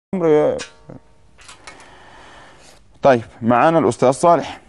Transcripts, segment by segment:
امر طيب معانا الاستاذ صالح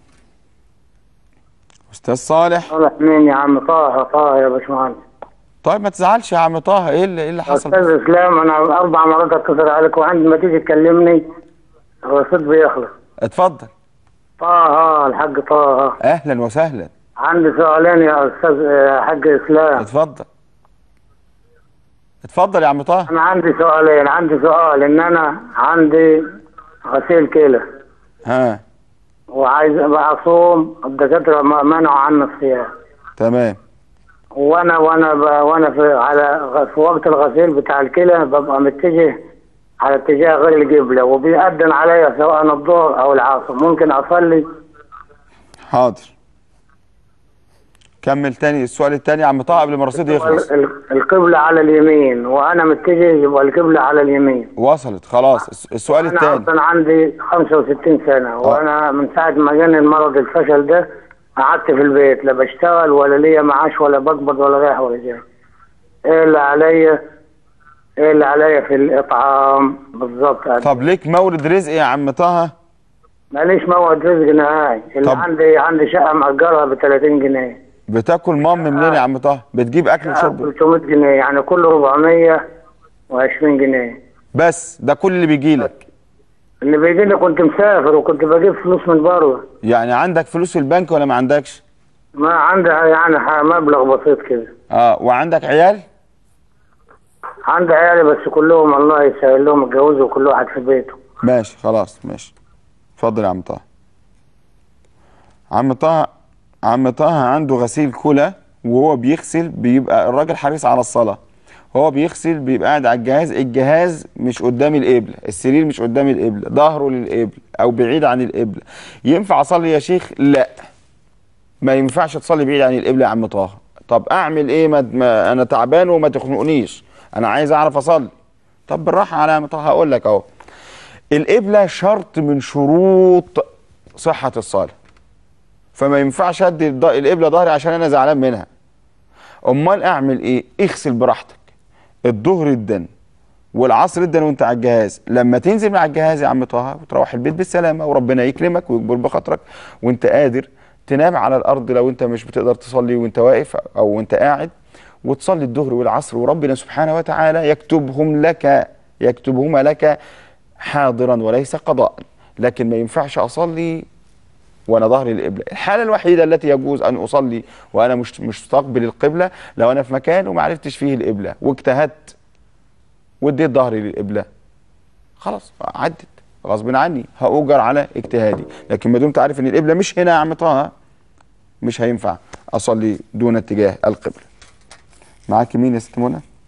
استاذ صالح صالح مين يا عم طه طه يا باشمهندس طيب ما تزعلش يا عم طه ايه اللي ايه اللي حصل استاذ اسلام انا اربع مرات اتصل عليك وعند ما تيجي تكلمني الرصيد بيخلص اتفضل طه الحاج طه اهلا وسهلا عندي سؤالين يا استاذ يا حاج اسلام اتفضل اتفضل يا عم طه انا عندي سؤالين عندي سؤال ان انا عندي غسيل كلى ها وعايز ابقى اصوم الدكاتره ما- منعوا عني الصيام تمام وانا وانا ب... وانا في على غ- في وقت الغسيل بتاع الكلى ببقى متجه على اتجاه غير القبله وبيأذن عليا سواء الظهر او العصر ممكن اصلي حاضر كمل تاني السؤال التاني يا عم طه قبل ما الرصيد يخلص ال- ال- القبله على اليمين وانا متجه يبقى القبله على اليمين وصلت خلاص الس- السؤال انا التاني اصلا عندي 65 سنه وانا من ساعه ما جاني المرض الفشل ده قعدت في البيت لا بشتغل ولا ليا معاش ولا بقبض ولا رايح ولا جاي ايه اللي عليا ايه اللي عليا في الاطعام بالظبط طب ليك مورد رزق يا عم طه ماليش موعد رزق نهائي اللي طب- عندي عندي شقه مأجرها ب 30 جنيه بتاكل مام منين يا عم طه بتجيب اكل وشرب 300 جنيه يعني كل 420 جنيه بس ده كل اللي بيجي لك اللي بيجي لي كنت مسافر وكنت بجيب فلوس من بره يعني عندك فلوس في البنك ولا ما عندكش ما عندي يعني ح- مبلغ بسيط كده اه وعندك عيال عندي عيالي بس كلهم الله يسهل لهم اتجوزوا كل واحد في بيته ماشي خلاص ماشي اتفضل يا عم طه عم طه عم طه عنده غسيل كلى وهو بيغسل بيبقى الراجل حريص على الصلاة هو بيغسل بيبقى قاعد على الجهاز الجهاز مش قدام القبلة السرير مش قدام القبلة ظهره للقبلة او بعيد عن القبلة ينفع اصلي يا شيخ لا ما ينفعش تصلي بعيد عن القبلة يا عم طه طب اعمل ايه ما ما انا تعبان وما تخنقنيش انا عايز اعرف اصلي طب بالراحة على يا عم طه هقول لك اهو القبلة شرط من شروط صحة الصلاة فما ينفعش ادي الض- القبلة ظهري عشان انا زعلان منها امال اعمل ايه اغسل براحتك الظهر الدن والعصر الدن وانت على الجهاز لما تنزل من على الجهاز يا عم طه وتروح البيت بالسلامة وربنا يكرمك ويكبر بخاطرك وانت قادر تنام على الارض لو انت مش بتقدر تصلي وانت واقف او وانت قاعد وتصلي الظهر والعصر وربنا سبحانه وتعالى يكتبهم لك يكتبهما لك حاضرا وليس قضاء لكن ما ينفعش اصلي وانا ظهري للقبله الحاله الوحيده التي يجوز ان اصلي وانا مش مستقبل القبله لو انا في مكان وما عرفتش فيه القبله واجتهدت واديت ظهري للقبله خلاص عدت غصب عني هاجر على اجتهادي لكن ما دمت عارف ان القبله مش هنا يا عم طه مش هينفع اصلي دون اتجاه القبله معاك مين يا ست منى